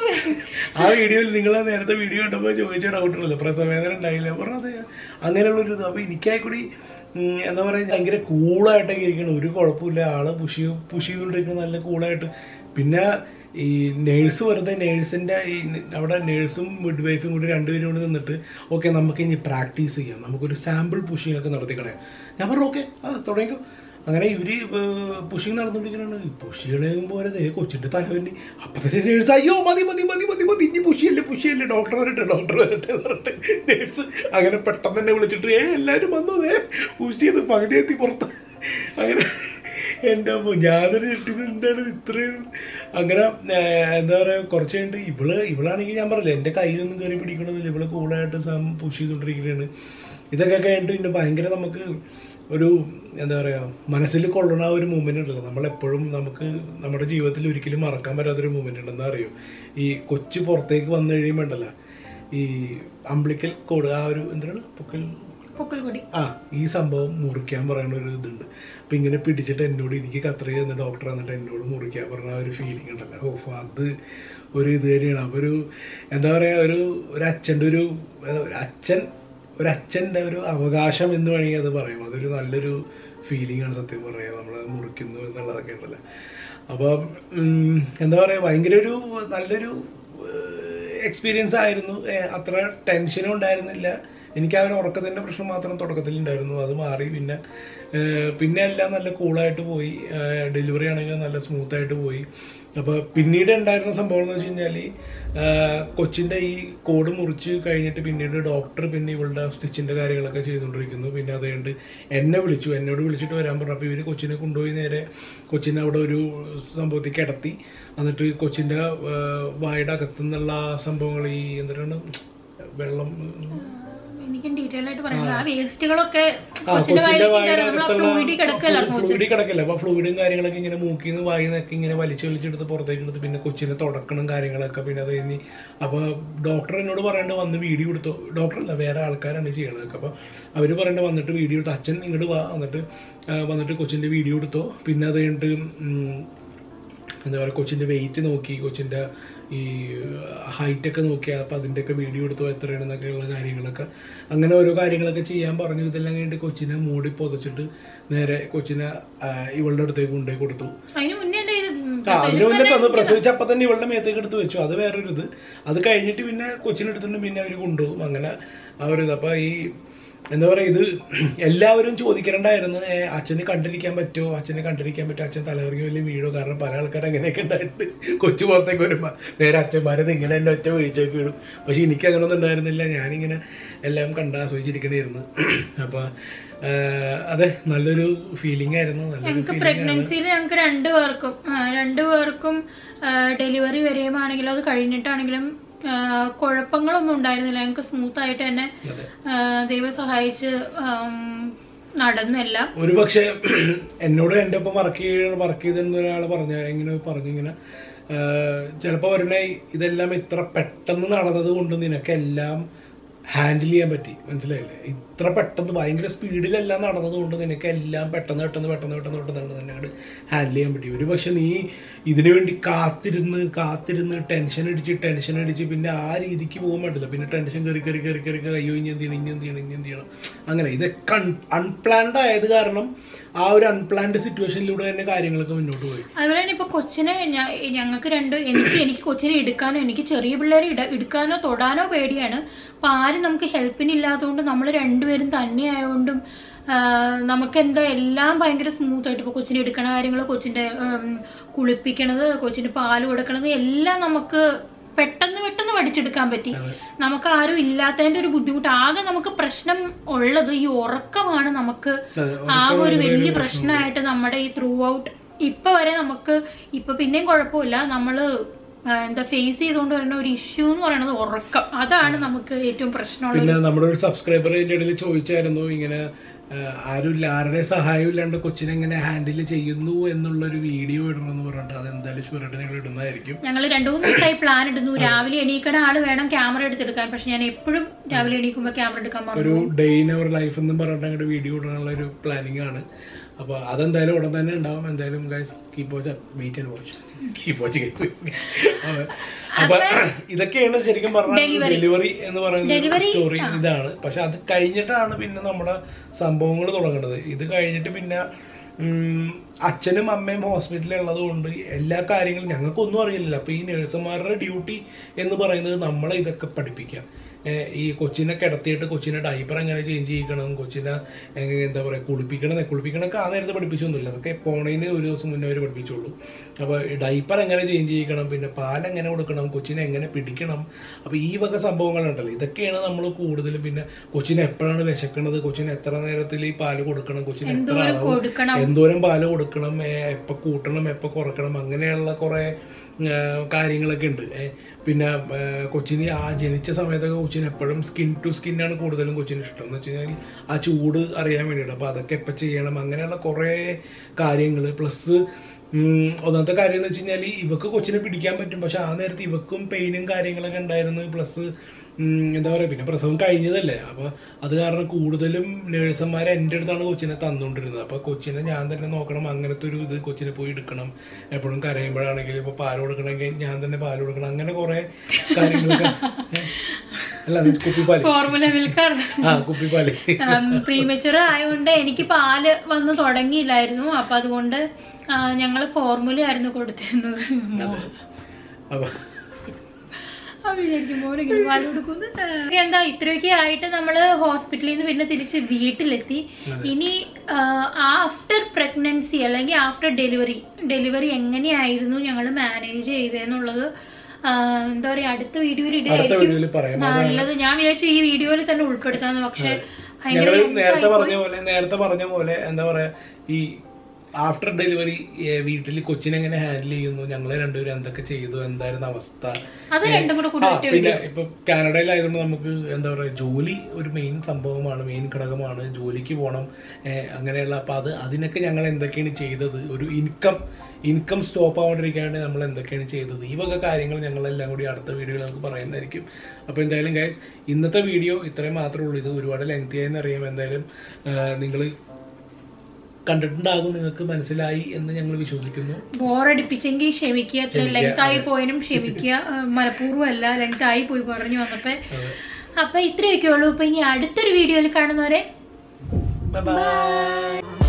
Speaker 1: ആ വീഡിയോയിൽ നിങ്ങൾ നേരത്തെ വീഡിയോ കണ്ടപ്പോൾ ചോദിച്ച ഡൗട്ടുള്ളൂ പ്രസവേദന ഉണ്ടായില്ല പറഞ്ഞത് അങ്ങനെയുള്ള ഒരു ഇത് അപ്പോൾ എനിക്കായിക്കൂടി ഉം, എന്താ പറയുക ഭയങ്കര കൂളായിട്ടൊക്കെ ഇരിക്കണം ഒരു കുഴപ്പമില്ല ആള് പുഷി പുഷ് ചെയ്തുകൊണ്ടിരിക്കുന്ന നല്ല കൂളായിട്ട് പിന്നെ ഈ നേഴ്സ് വെറുതെ നേഴ്സിൻ്റെ ഈ അവിടെ നേഴ്സും മിഡ് വൈഫും കൂടി രണ്ടുപേരും കൂടി നിന്നിട്ട് ഓക്കെ നമുക്ക് ഇനി പ്രാക്ടീസ് ചെയ്യാം നമുക്കൊരു സാമ്പിൾ പുഷിംഗ് ഒക്കെ നടത്തി കളയാം ഞാൻ പറഞ്ഞു ഓക്കെ ആ തുടങ്ങിക്കോ അങ്ങനെ ഇവര് പുഷിങ് നടന്നുകൊണ്ടിരിക്കുകയാണ് പുഷികളെയും പോലെ ദേ കൊച്ചിന്റെ തലവന് അപ്പൊ തന്നെ നേഴ്സ് അയ്യോ മതി മതി മതി മതി മതി ഇനി പുഷിയല്ലേ പുഷിയല്ലേ ഡോക്ടർ വരട്ടെ ഡോക്ടർ വരട്ടെ എന്ന് പറഞ്ഞിട്ട് നേഴ്സ് അങ്ങനെ പെട്ടെന്ന് തന്നെ വിളിച്ചിട്ട് ഏ എല്ലാവരും വന്നു ദേ പുഷ് ചെയ്ത് പകുതി എത്തി പുറത്ത് അങ്ങനെ എൻ്റെ അമ്മ ഞാനൊരു ഇട്ടത് എന്താണ് ഇത്രയും അങ്ങനെ ഏർ, എന്താ പറയുക കുറച്ച് കഴിഞ്ഞിട്ട് ഇവള് ഇവളാണെങ്കിൽ ഞാൻ പറഞ്ഞില്ല എൻ്റെ കയ്യിലൊന്നും കയറി പിടിക്കണമെന്നില്ല ഇവള് കൂളായിട്ട് സം പുഷ് ചെയ്തുകൊണ്ടിരിക്കുകയാണ് ഇതൊക്കെ കഴിഞ്ഞിട്ട് പിന്നെ ഭയങ്കര നമുക്ക് ഒരു എന്താ പറയുക മനസ്സിൽ കൊള്ളുന്ന ആ ഒരു മൂമെൻ്റ് ഉണ്ടല്ലോ നമ്മളെപ്പോഴും നമുക്ക് നമ്മുടെ ജീവിതത്തിൽ ഒരിക്കലും മറക്കാൻ പറ്റാത്തൊരു മൂമെൻ്റ് ഉണ്ടെന്ന് അറിയോ ഈ കൊച്ചു പുറത്തേക്ക് വന്നു കഴിയുമ്പോണ്ടല്ലോ ഈ അംബ്ലിക്കൽ കോഡ് ആ ഒരു എന്താണ് പൊക്കൽ
Speaker 2: പൊക്കിൾക്കൊടി
Speaker 1: ആ ഈ സംഭവം മുറിക്കാൻ പറയുന്ന ഒരു ഇതുണ്ട് അപ്പം ഇങ്ങനെ പിടിച്ചിട്ട് എന്നോട് എനിക്ക് കത്ര ചെയ്യുന്ന ഡോക്ടർ എന്നിട്ട് എന്നോട് മുറിക്കാൻ പറഞ്ഞ ആ ഒരു ഫീലിംഗ് ഉണ്ടല്ലോ ഓഫ് അത് ഒരു ഇത് തന്നെയാണ് അപ്പോൾ ഒരു എന്താ പറയുക ഒരു ഒരു അച്ഛൻ്റെ ഒരു ഏഹ്, ഒരു അച്ഛൻ ഒരു അച്ഛൻ്റെ ഒരു അവകാശം എന്ന് വേണമെങ്കിൽ അത് പറയും അതൊരു നല്ലൊരു ഫീലിംഗ് ആണ് സത്യം പറയുക നമ്മൾ മുറിക്കുന്നു എന്നുള്ളതൊക്കെ ഉണ്ടല്ലോ അപ്പം ഉം, എന്താ പറയുക ഭയങ്കര ഒരു നല്ലൊരു എക്സ്പീരിയൻസ് ആയിരുന്നു ഏ, അത്ര ടെൻഷനും ഉണ്ടായിരുന്നില്ല എനിക്ക് ആ ഒരു ഉറക്കത്തിൻ്റെ പ്രശ്നം മാത്രം തുടക്കത്തിൽ ഉണ്ടായിരുന്നു അത് മാറി പിന്നെ ഏ, പിന്നെ എല്ലാം നല്ല കൂളായിട്ട് പോയി ഡെലിവറി ആണെങ്കിൽ നല്ല സ്മൂത്തായിട്ട് പോയി അപ്പോൾ പിന്നീട് ഉണ്ടായിരുന്ന സംഭവം എന്ന് വെച്ച് കഴിഞ്ഞാൽ കൊച്ചിൻ്റെ ഈ കോഡ് മുറിച്ച് കഴിഞ്ഞിട്ട് പിന്നീട് ഡോക്ടർ പിന്നെ ഇവളുടെ സ്റ്റിച്ചിൻ്റെ കാര്യങ്ങളൊക്കെ ചെയ്തുകൊണ്ടിരിക്കുന്നു പിന്നെ അത് കഴിഞ്ഞിട്ട് എന്നെ വിളിച്ചു എന്നോട് വിളിച്ചിട്ട് വരാൻ പറഞ്ഞു അപ്പോൾ ഇവർ കൊച്ചിനെ കൊണ്ടുപോയി നേരെ കൊച്ചിനെ അവിടെ ഒരു സംഭവത്തിൽ കിടത്തി എന്നിട്ട് കൊച്ചിൻ്റെ വായുടെ അകത്തുനിന്നുള്ള സംഭവങ്ങൾ ഈ എന്താണ് വെള്ളം
Speaker 2: എനിക്ക് ഡീറ്റെയിൽ ആയിട്ട് പറയുന്നത് ആ വേസ്റ്റുകളൊക്കെ
Speaker 1: ആ,
Speaker 2: കൊച്ചിന്റെ
Speaker 1: കൊച്ചിന്റെ
Speaker 2: വായിൽ
Speaker 1: വായുടെ
Speaker 2: നമ്മൾ
Speaker 1: അകത്തുള്ള
Speaker 2: ഫ്ലൂയിഡി കിടക്കല്ലായിരുന്നു കൊച്ചിന്
Speaker 1: ഫ്ലൂയിഡി കിടക്കില്ല അപ്പൊ ഫ്ലൂയിഡും കാര്യങ്ങളൊക്കെ ഇങ്ങനെ മൂക്കിന്ന് വായിന്നൊക്കെ ഇങ്ങനെ വലിച്ചു വലിച്ചെടുത്ത് പുറത്തേക്ക് എടുത്ത് പിന്നെ കൊച്ചിനെ തുടക്കണം കാര്യങ്ങളൊക്കെ പിന്നെ അത് കഴിഞ്ഞ് അപ്പൊ ഡോക്ടർ എന്നോട് പറയേണ്ട വന്ന് വീഡിയോ എടുത്തോ ഡോക്ടർ അല്ല വേറെ ആൾക്കാരാണ് ചെയ്യണതൊക്കെ അപ്പൊ അവര് പറയേണ്ട വന്നിട്ട് വീഡിയോ എടുത്ത് അച്ഛൻ ഇങ്ങോട്ട് വാ എന്നിട്ട് ആ, വന്നിട്ട് കൊച്ചിന്റെ വീഡിയോ എടുത്തോ പിന്നെ അത് കഴിഞ്ഞിട്ട് ഉം, എന്താ പറയുക കൊച്ചിൻ്റെ വെയിറ്റ് നോക്കി കൊച്ചിൻ്റെ ഈ ഹൈറ്റ് ഒക്കെ നോക്കി അപ്പോൾ അതിൻ്റെയൊക്കെ വീഡിയോ എടുത്തോ എത്രയാണെന്നൊക്കെയുള്ള കാര്യങ്ങളൊക്കെ അങ്ങനെ ഓരോ കാര്യങ്ങളൊക്കെ ചെയ്യാൻ പറഞ്ഞു ഇതെല്ലാം കഴിഞ്ഞിട്ട് കൊച്ചിനെ മൂടി പൊതച്ചിട്ട് നേരെ കൊച്ചിനെ ആ, ഇവളുടെ അടുത്തേക്ക് കൊണ്ടുപോയി കൊടുത്തു
Speaker 2: അതിന് മുന്നേ എന്റെ ഇത്
Speaker 1: ആ അതിന് മുന്നേ തന്നു പ്രസവിച്ച അപ്പം തന്നെ ഇവളുടെ മേത്തേക്ക് എടുത്ത് വെച്ചു അത് വേറൊരു ഇത് അത് കഴിഞ്ഞിട്ട് പിന്നെ കൊച്ചിനെടുത്തിട്ട് പിന്നെ അവർ കൊണ്ടുപോകും അങ്ങനെ ആ ഒരു ഇത് അപ്പോൾ ഈ എന്താ പറയുക ഇത് എല്ലാവരും ചോദിക്കണ്ടായിരുന്നു ഏ, അച്ഛന് കണ്ടിരിക്കാൻ പറ്റുമോ അച്ഛന് കണ്ടിരിക്കാൻ പറ്റുമോ അച്ഛൻ തലകറങ്ങി വലിയ വീടോ കാരണം പല ആൾക്കാർ അങ്ങനെയൊക്കെ ഉണ്ടായിട്ട് കൊച്ചു പുറത്തേക്ക് വരുമ്പോൾ നേരെ അച്ഛന്മാരത് ഇങ്ങനെ തന്നെ ഒറ്റ വീഴ്ചയൊക്കെ വീഴും പക്ഷെ എനിക്ക് അങ്ങനെയൊന്നും ഉണ്ടായിരുന്നില്ല ഞാനിങ്ങനെ എല്ലാം കണ്ട് ആസ്വദിച്ചിരിക്കണമായിരുന്നു അപ്പോൾ അതെ നല്ലൊരു ഫീലിംഗ് ആയിരുന്നു നല്ലൊരു
Speaker 2: ഞങ്ങൾക്ക്
Speaker 1: ഫീലിംഗ്
Speaker 2: പ്രഗ്നൻസിയിൽ ഞങ്ങൾക്ക് രണ്ടു പേർക്കും ആ, രണ്ടു പേർക്കും ഡെലിവറി വരെയുമാണെങ്കിലും അത് കഴിഞ്ഞിട്ടാണെങ്കിലും ആ, കുഴപ്പങ്ങളൊന്നും ഉണ്ടായിരുന്നില്ല ഞങ്ങൾക്ക് സ്മൂത്ത് ആയിട്ട് തന്നെ
Speaker 1: അതെ
Speaker 2: ആ, ദൈവം സഹായിച്ച് ആം, നടന്നു എല്ലാം
Speaker 1: ഒരു പക്ഷേ എന്നോട് എൻ്റെ ഒപ്പം വർക്ക് ചെയ്യ വർക്ക് ചെയ്തിരുന്ന ഒരാൾ പറഞ്ഞ ഇങ്ങനെ പറഞ്ഞു ഇങ്ങനെ ചിലപ്പോൾ വരണേ ഇതെല്ലാം ഇത്ര പെട്ടെന്ന് നടന്നത് കൊണ്ട് നിനക്കെല്ലാം ഹാൻഡിൽ ചെയ്യാൻ പറ്റി മനസ്സിലായില്ലേ ഇത്ര പെട്ടെന്ന് ഭയങ്കര സ്പീഡിലെല്ലാം നടന്നതുകൊണ്ട് നിനക്ക് എല്ലാം പെട്ടെന്ന് പെട്ടെന്ന് പെട്ടെന്ന് പെട്ടെന്ന് പെട്ടെന്ന് തന്നെ അങ്ങോട്ട് ഹാൻഡിൽ ചെയ്യാൻ പറ്റി ഒരു പക്ഷെ നീ ഇതിനു വേണ്ടി കാത്തിരുന്ന് കാത്തിരുന്ന് ടെൻഷൻ അടിച്ച് ടെൻഷൻ അടിച്ച് പിന്നെ ആ രീതിക്ക് പോകാൻ പറ്റില്ല പിന്നെ ടെൻഷൻ കയറി കയറി കയറി കയറി കയറി, അയ്യോ ഇനി എന്ത് ചെയ്യണം ഇനി എന്ത് ചെയ്യണം ഇനി എന്ത് ചെയ്യണം അങ്ങനെ ഇതൊക്കെ അൺപ്ലാൻഡ് ആയത് കാരണം ആ ഒരു അൺപ്ലാൻഡ് സിറ്റുവേഷനിലൂടെ തന്നെ കാര്യങ്ങളൊക്കെ മുന്നോട്ട് പോയി
Speaker 2: അതുപോലെ തന്നെ ഇപ്പൊ കൊച്ചിനെ ഞ- ഞങ്ങൾക്ക് രണ്ട് എനിക്ക് എനിക്ക് കൊച്ചിനെ എടുക്കാനോ എനിക്ക് ചെറിയ പിള്ളേരെ ഇട എടുക്കാനോ തൊടാനോ പേടിയാണ് അപ്പൊ ആരും നമുക്ക് ഹെൽപ്പിന് ഇല്ലാത്തതുകൊണ്ട് നമ്മൾ രണ്ടുപേരും തന്നെ ആയതുകൊണ്ടും നമുക്ക് എന്താ എല്ലാം ഭയങ്കര സ്മൂത്ത് ആയിട്ട് ഇപ്പൊ കൊച്ചിനെ എടുക്കണ കാര്യങ്ങൾ കൊച്ചിന്റെ ഉം, കുളിപ്പിക്കണത് കൊച്ചിന് പാല് കൊടുക്കണത് എല്ലാം നമുക്ക് പെട്ടെന്ന് പെട്ടെന്ന് പഠിച്ചെടുക്കാൻ പറ്റി
Speaker 1: അതെ.
Speaker 2: നമുക്ക് ആരും ഇല്ലാത്തതിന്റെ ഒരു ബുദ്ധിമുട്ട് ആകെ നമുക്ക് പ്രശ്നം ഉള്ളത് ഈ ഉറക്കമാണ് നമുക്ക്
Speaker 1: അതെ,
Speaker 2: ആ
Speaker 1: ഉറക്കം
Speaker 2: ഒരു
Speaker 1: ഭയങ്കര
Speaker 2: വലിയ പ്രശ്നമായിട്ട് നമ്മുടെ ഈ ത്രൂ ഔട്ട് ഇപ്പൊ വരെ നമുക്ക് ഇപ്പൊ പിന്നെയും കുഴപ്പമില്ല നമ്മള് ആ, എന്താ ഫേസ് ചെയ്തുകൊണ്ട് വരുന്ന ഒരു ഇഷ്യൂ എന്ന് പറയുന്നത് ഉറക്കം അതാണ് നമുക്ക് ഏറ്റവും പ്രശ്നമുള്ള
Speaker 1: പിന്നെ നമ്മുടെ ഒരു സബ്സ്ക്രൈബർ ഇതിന്റെ ഇടയിൽ ചോദിച്ചായിരുന്നു ഇങ്ങനെ ആ, ആരുമില്ല ആരുടെ സഹായം ഇല്ലാണ്ട് കൊച്ചിനെ എങ്ങനെ ഹാൻഡിൽ ചെയ്യുന്നു എന്നുള്ളൊരു വീഡിയോ ഇടണമെന്ന് പറഞ്ഞിട്ട് അത് എന്തായാലും ഷുവറായിട്ട് ഞങ്ങൾ ഇടുന്നതായിരിക്കും
Speaker 2: ഞങ്ങൾ രണ്ടു മൂന്ന് ദിവസമായി പ്ലാൻ ഇടുന്നു രാവിലെ എണീക്കണ ആള് വേണം ക്യാമറ എടുത്തെടുക്കാൻ പക്ഷെ ഞാൻ എപ്പോഴും രാവിലെ എണീക്കുമ്പോൾ ക്യാമറ എടുക്കാൻ പറഞ്ഞു
Speaker 1: ഒരു ഡേ ഇൻ അവർ ലൈഫ് എന്നും പറഞ്ഞിട്ട് അങ്ങോട്ട് വീഡിയോ ഇടാനുള്ള ഒരു പ്ലാനിങ് ആണ് അപ്പൊ അതെന്തായാലും ഉടൻ തന്നെ ഉണ്ടാവും എന്തായാലും guys keep watch wait and watch keep watch അപ്പൊ ഇതൊക്കെയാണ് ശരിക്കും പറഞ്ഞാൽ ഡെലിവറി എന്ന് പറയുന്ന സ്റ്റോറി ഇതാണ് പക്ഷെ അത് കഴിഞ്ഞിട്ടാണ് പിന്നെ നമ്മുടെ സംഭവങ്ങൾ തുടങ്ങുന്നത് ഇത് കഴിഞ്ഞിട്ട് പിന്നെ ഉം, അച്ഛനും അമ്മയും ഹോസ്പിറ്റലിൽ ഉള്ളത് കൊണ്ട് എല്ലാ കാര്യങ്ങളും ഞങ്ങൾക്കൊന്നും അറിയില്ല അപ്പൊ ഈ നഴ്സുമാരുടെ ഡ്യൂട്ടി എന്ന് പറയുന്നത് നമ്മളെ ഇതൊക്കെ പഠിപ്പിക്കാം ഏഹ് ഈ കൊച്ചിനെ കിടത്തിയിട്ട് കൊച്ചിനെ ഡൈപ്പർ എങ്ങനെ ചേഞ്ച് ചെയ്യിക്കണം കൊച്ചിനെ എങ്ങനെ എന്താ പറയുക കുളിപ്പിക്കണം കുളിപ്പിക്കണമൊക്കെ ആ നേരത്തെ പഠിപ്പിച്ചൊന്നുമില്ല അതൊക്കെ പോണേന് ഒരു ദിവസം മുന്നേ അവർ പഠിപ്പിച്ചുള്ളൂ അപ്പോൾ ഡൈപ്പർ എങ്ങനെ ചേഞ്ച് ചെയ്യിക്കണം പിന്നെ പാൽ എങ്ങനെ കൊടുക്കണം കൊച്ചിനെ എങ്ങനെ പിടിക്കണം അപ്പോൾ ഈ വക സംഭവങ്ങളുണ്ടല്ലോ ഇതൊക്കെയാണ് നമ്മൾ കൂടുതലും പിന്നെ കൊച്ചിനെ എപ്പോഴാണ് വിശക്കണത് കൊച്ചിന് എത്ര നേരത്തിൽ ഈ പാല് കൊടുക്കണം കൊച്ചിന് എത്ര
Speaker 2: എന്തോരം
Speaker 1: അളവ്
Speaker 2: കൊടുക്കണം
Speaker 1: എന്തോരം പാല് കൊടുക്കണം ഏ, എപ്പോൾ കൂട്ടണം എപ്പോൾ കുറക്കണം അങ്ങനെയുള്ള കുറേ ഏ, കാര്യങ്ങളൊക്കെ ഉണ്ട് ഏ, പിന്നെ ഏ, കൊച്ചിന് ആ ജനിച്ച സമയത്തൊക്കെ കൊച്ചിന് എപ്പോഴും സ്കിൻ ടു സ്കിന്നാണ് കൂടുതലും കൊച്ചിന് ഇഷ്ടം എന്ന് വെച്ച് കഴിഞ്ഞാൽ ആ ചൂട് അറിയാൻ വേണ്ടിയിട്ട് അപ്പോൾ അതൊക്കെ എപ്പോൾ ചെയ്യണം അങ്ങനെയുള്ള കുറേ കാര്യങ്ങൾ പ്ലസ് ഒന്നാമത്തെ കാര്യം എന്ന് വെച്ച് കഴിഞ്ഞാൽ ഇവക്ക് കൊച്ചിനെ പിടിക്കാൻ പറ്റും പക്ഷെ ആ നേരത്ത് ഇവക്കും പെയിനും കാര്യങ്ങളൊക്കെ ഉണ്ടായിരുന്നു പ്ലസ് എന്താ പറയുക പിന്നെ പ്രസവം കഴിഞ്ഞതല്ലേ അപ്പോൾ അത് കാരണം കൂടുതലും നേഴ്സന്മാർ എൻ്റെ അടുത്താണ് കൊച്ചിനെ തന്നുകൊണ്ടിരുന്നത് അപ്പോൾ കൊച്ചിനെ ഞാൻ തന്നെ നോക്കണം അങ്ങനത്തെ ഒരു ഇത് കൊച്ചിനെ പോയി എടുക്കണം എപ്പോഴും കരയുമ്പോഴാണെങ്കിലും ഇപ്പോൾ പാല് കൊടുക്കണമെങ്കിൽ ഞാൻ തന്നെ പാല് കൊടുക്കണം അങ്ങനെ കുറേ കാര്യങ്ങളൊക്കെ ഏ? അല്ല അത് കുപ്പിപ്പാല്
Speaker 2: ഫോർമുല മിൽക്കാണ്
Speaker 1: ആ കുപ്പിപ്പാല്
Speaker 2: പ്രീമച്ചുർ ആയതുകൊണ്ട് എനിക്ക് പാല് വന്ന് തുടങ്ങിയില്ലായിരുന്നു അപ്പൊ അതുകൊണ്ട് ഞങ്ങൾ ഫോർമുല ആയിരുന്നു കൊടുത്തിരുന്നത്
Speaker 1: അപ്പോൾ
Speaker 2: ആ വിചാരിക്കുമ്പോ ഇങ്ങനെ പാല് കൊടുക്കുന്നു എന്താ ഇത്രയൊക്കെ ആയിട്ട് നമ്മള് ഹോസ്പിറ്റലിൽ നിന്ന് പിന്നെ തിരിച്ച് വീട്ടിലെത്തി ഇനി ആഫ്റ്റർ പ്രഗ്നൻസി അല്ലെങ്കിൽ ആഫ്റ്റർ ഡെലിവറി ഡെലിവറി എങ്ങനെയായിരുന്നു ഞങ്ങൾ മാനേജ് ചെയ്തതെന്നുള്ളത് ആ, എന്താ പറയാ അടുത്ത വീഡിയോയിൽ
Speaker 1: അടുത്ത
Speaker 2: ഇടായിരിക്കും
Speaker 1: വീഡിയോയിൽ പറയാം
Speaker 2: നല്ലത് ഞാൻ വിചാരിച്ചു ഈ വീഡിയോയിൽ തന്നെ ഉൾപ്പെടുത്താന്ന് പക്ഷെ ഭയങ്കര
Speaker 1: ഞങ്ങൾ
Speaker 2: length
Speaker 1: നേരത്തെ
Speaker 2: ആയിപ്പോയി.
Speaker 1: പറഞ്ഞ പോലെ നേരത്തെ പറഞ്ഞ പോലെ എന്താ പറയാ ഈ ആഫ്റ്റർ ഡെലിവറി വീട്ടിൽ കൊച്ചിനെ എങ്ങനെ ഹാൻഡിൽ ചെയ്യുന്നു ഞങ്ങൾ രണ്ടുപേരും എന്തൊക്കെ ചെയ്തു എന്തായിരുന്നു അവസ്ഥ
Speaker 2: അത് രണ്ടും കൂടെ
Speaker 1: ആ,
Speaker 2: കൂടി
Speaker 1: പിന്നെ ഇപ്പൊ കാനഡയിലായതുകൊണ്ട് നമുക്ക് എന്താ പറയാ ജോലി ഒരു മെയിൻ സംഭവമാണ് മെയിൻ ഘടകമാണ് ജോലിക്ക് പോകണം ഏഹ് അങ്ങനെയുള്ള അപ്പൊ അത് അതിനൊക്കെ ഞങ്ങൾ എന്തൊക്കെയാണ് ചെയ്തത് ഒരു ഇൻകം ഇൻകം സ്റ്റോപ്പ് ആവാണ്ടിരിക്കാണ്ട് നമ്മൾ എന്തൊക്കെയാണ് ചെയ്തത് ഈ വക കാര്യങ്ങൾ ഞങ്ങളെല്ലാം കൂടി അടുത്ത വീഡിയോയിൽ നമുക്ക് പറയുന്നതായിരിക്കും അപ്പോൾ എന്തായാലും ഗൈസ് ഇന്നത്തെ വീഡിയോ ഇത്രയും മാത്രമേ ഉള്ളൂ ഇത് ഒരുപാട് ലെങ്തി ആയെന്ന് അറിയാം എന്തായാലും നിങ്ങൾ കണ്ടിട്ടുണ്ടാകും നിങ്ങൾക്ക് മനസ്സിലായി എന്ന് ഞങ്ങൾ വിശ്വസിക്കുന്നു
Speaker 2: ബോറടിപ്പിച്ചെങ്കിൽ ക്ഷമിക്കുക അത്ര ലെങ്ത് ആയി പോയതിനും ക്ഷമിക്കുക ആ, മനഃപൂർവ്വം അല്ല ലെങ്ത് ആയി പോയി പറഞ്ഞു വന്നപ്പോ
Speaker 1: അതെ.
Speaker 2: അപ്പൊ ഇത്രയൊക്കെ ഉള്ളൂ അപ്പൊ ഇനി അടുത്തൊരു വീഡിയോയിൽ കാണുന്നവരെ
Speaker 1: Bye bye.